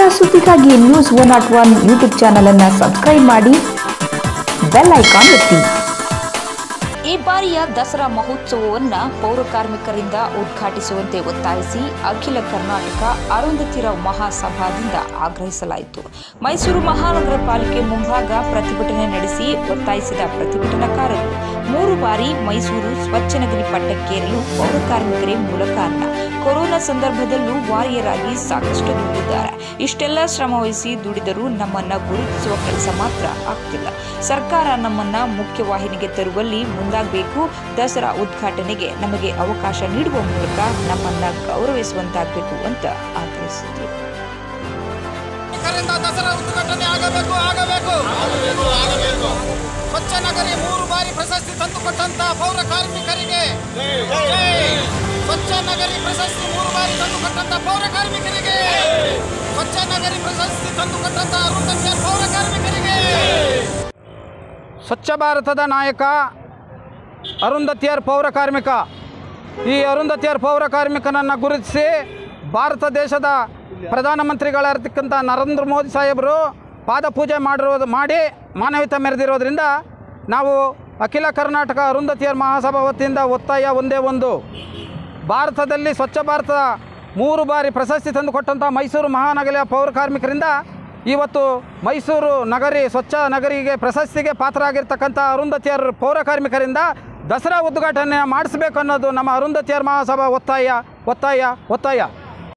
ಸುದ್ದಿಗಾಗಿ news one not one YouTube channel ಅನ್ನು subscribe ಮಾಡಿ ಬೆಲ್ ಐಕಾನ್ ಒತ್ತಿ ಈ ಬಾರಿಯ ದಸರಾ ಮಹೋತ್ಸವವನ್ನು ಪೌರ ಕಾರ್ಮಿಕರಿಂದ ಉದ್ಘಾಟಿಸುವಂತೆ ಒತ್ತಾಯಿಸಿ ಅಖಿಲ ಕರ್ನಾಟಕ ಅರುಂಧತಿರಾವ್ ಮಹಾಸಭಾದಿಂದ ಆಗ್ರಹಿಸಲಾಯಿತು ಮೈಸೂರು ಮಹಾನಗರ ಪಾಲಿಕೆ ಮುಂಭಾಗ ಪ್ರತಿಭಟನೆ ನಡೆಸಿ ಒತ್ತಾಯಿಸಿದ ಪ್ರತಿಭಟನಾಕಾರರು ಮೂರು ಬಾರಿ ಮೈಸೂರು ಸ್ವಚ್ಛ ನಗರಿ ಪಟ್ಟಕ್ಕೇರಲು ಪೌರ ಕಾರ್ಮಿಕರೇ ಮೂಲ ಕಾರಣ ಕೊರೋನಾ ಸಂದರ್ಭದಲ್ಲೂ ವಾರಿಯರ್ ಆಗಿ ಸಾಕಷ್ಟು ದುಡಿದಿದ್ದಾರೆ ಇಷ್ಟೆಲ್ಲ ಶ್ರಮವಹಿಸಿ ದುಡಿದರೂ ನಮ್ಮನ್ನ ಗುರುತಿಸುವ ಕೆಲಸ ಮಾತ್ರ ಆಗ್ತಿಲ್ಲ ಸರ್ಕಾರ ನಮ್ಮನ್ನ ಮುಖ್ಯವಾಹಿನಿಗೆ ತರುವಲ್ಲಿ ಮುಂದಾಗಬೇಕು ದಸರಾ ಉದ್ಘಾಟನೆಗೆ ನಮಗೆ ಅವಕಾಶ ನೀಡುವ ಮೂಲಕ ನಮ್ಮನ್ನ ಗೌರವಿಸುವಂತಾಗಬೇಕು ಅಂತ ಆಗ್ರಹಿಸಿದರು ಕರಿಂದ ದಸರಾ ಉದ್ಘಾಟನೆ ಆಗಬೇಕು ಆಗಬೇಕು ಸ್ವಚ್ಛ ನಗರಿ ಮೂರು ಬಾರಿ ಪ್ರಶಸ್ತಿ ತಂದುಕೊಟ್ಟಂತ ಪೌರ ಕಾರ್ಮಿಕರಿಗೆ ಜೈ. ಸ್ವಚ್ಛ ನಗರಿ ಪ್ರಶಸ್ತಿ ಮೂರು ಬಾರಿ ತಂದುಕೊಟ್ಟಂತ ಪೌರ ಕಾರ್ಮಿಕರಿಗೆ ಸ್ವಚ್ಛ ನಗರಿ ಪ್ರಶಸ್ತಿ ತಂದುಕೊಟ್ಟಂತ ಅರುಂಧತಿಯ ಪೌರ ಕಾರ್ಮಿಕರಿಗೆ ಸ್ವಚ್ಛ ಭಾರತದ ನಾಯಕ ಅರುಂಧತಿಯರ್ ಪೌರ ಕಾರ್ಮಿಕ ಈ ಅರುಂಧತಿಯರ್ ಪೌರ ಕಾರ್ಮಿಕನನ್ನು ಗುರುತಿಸಿ ಭಾರತ ದೇಶದ ಪ್ರಧಾನಮಂತ್ರಿಗಳಾಗಿರ್ತಕ್ಕಂಥ ನರೇಂದ್ರ ಮೋದಿ ಸಾಹೇಬರು ಪಾದಪೂಜೆ ಮಾಡಿರೋದು ಮಾಡಿ ಮಾನವೀಯತೆ ಮೆರೆದಿರೋದ್ರಿಂದ ನಾವು ಅಖಿಲ ಕರ್ನಾಟಕ ಅರುಂಧತಿಯರ್ ಮಹಾಸಭಾ ವತಿಯಿಂದ ಒತ್ತಾಯ ಒಂದೇ ಒಂದು ಭಾರತದಲ್ಲಿ ಸ್ವಚ್ಛ ಭಾರತ ಮೂರು ಬಾರಿ ಪ್ರಶಸ್ತಿ ತಂದುಕೊಟ್ಟಂಥ ಮೈಸೂರು ಮಹಾನಗರ ಪೌರ ಕಾರ್ಮಿಕರಿಂದ ಇವತ್ತು ಮೈಸೂರು ನಗರಿ ಸ್ವಚ್ಛ ನಗರಿಗೆ ಪ್ರಶಸ್ತಿಗೆ ಪಾತ್ರರಾಗಿರ್ತಕ್ಕಂಥ ಅರುಂಧತಿಯರ್ ಪೌರ ಕಾರ್ಮಿಕರಿಂದ ದಸರಾ ಉದ್ಘಾಟನೆ ಮಾಡಿಸ್ಬೇಕು ಅನ್ನೋದು ನಮ್ಮ ಅರುಂಧತಿಯರ್ ಮಹಾಸಭಾ ಒತ್ತಾಯ ಒತ್ತಾಯ ಒತ್ತಾಯ